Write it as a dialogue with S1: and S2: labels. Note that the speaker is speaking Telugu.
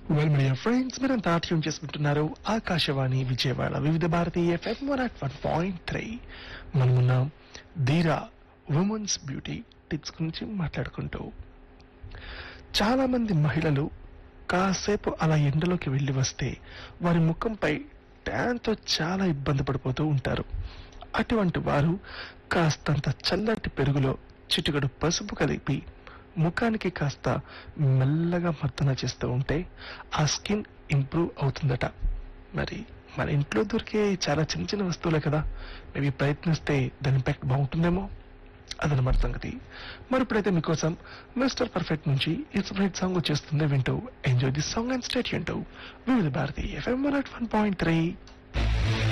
S1: వెల్ మీడియా ఫ్రెండ్స్ మీరంతా ట్యూన్ చేసుకుంటున్నారు Akashvani Vijayawada Vividh Bharati FM one at one point three మనమున్నాం ధీరా ఉమెన్స్ బ్యూటీ టిప్స్ గురించి మాట్లాడుకుంటూ చాలా మంది మహిళలు కాసేపు అలా ఎండలోకి వెళ్ళి వస్తే వారి ముఖంపై ట్యాన్తో చాలా ఇబ్బంది పడిపోతూ ఉంటారు అటువంటి వారు కాస్తంత చల్లటి పెరుగులో చిటికడు పసుపు కలిపి ముఖానికి కాస్త మెల్లగా మర్దన చేస్తూ ఉంటే ఆ స్కిన్ ఇంప్రూవ్ అవుతుందట మరి మన ఇంట్లో దొరికే చాలా చిన్న చిన్న వస్తువులే కదా మేబీ ప్రయత్నిస్తే దాని ఇంపాక్ట్ బాగుంటుందేమో అదనమాట సంగతి మరి ఇప్పుడైతే మీకోసం మిస్టర్ పర్ఫెక్ట్ నుంచి ఇట్స్ రైట్ సాంగ్ వచ్చేస్తుంది వింటూ enjoy this song and stay వింటూ Vividh Bharati FM one at one point three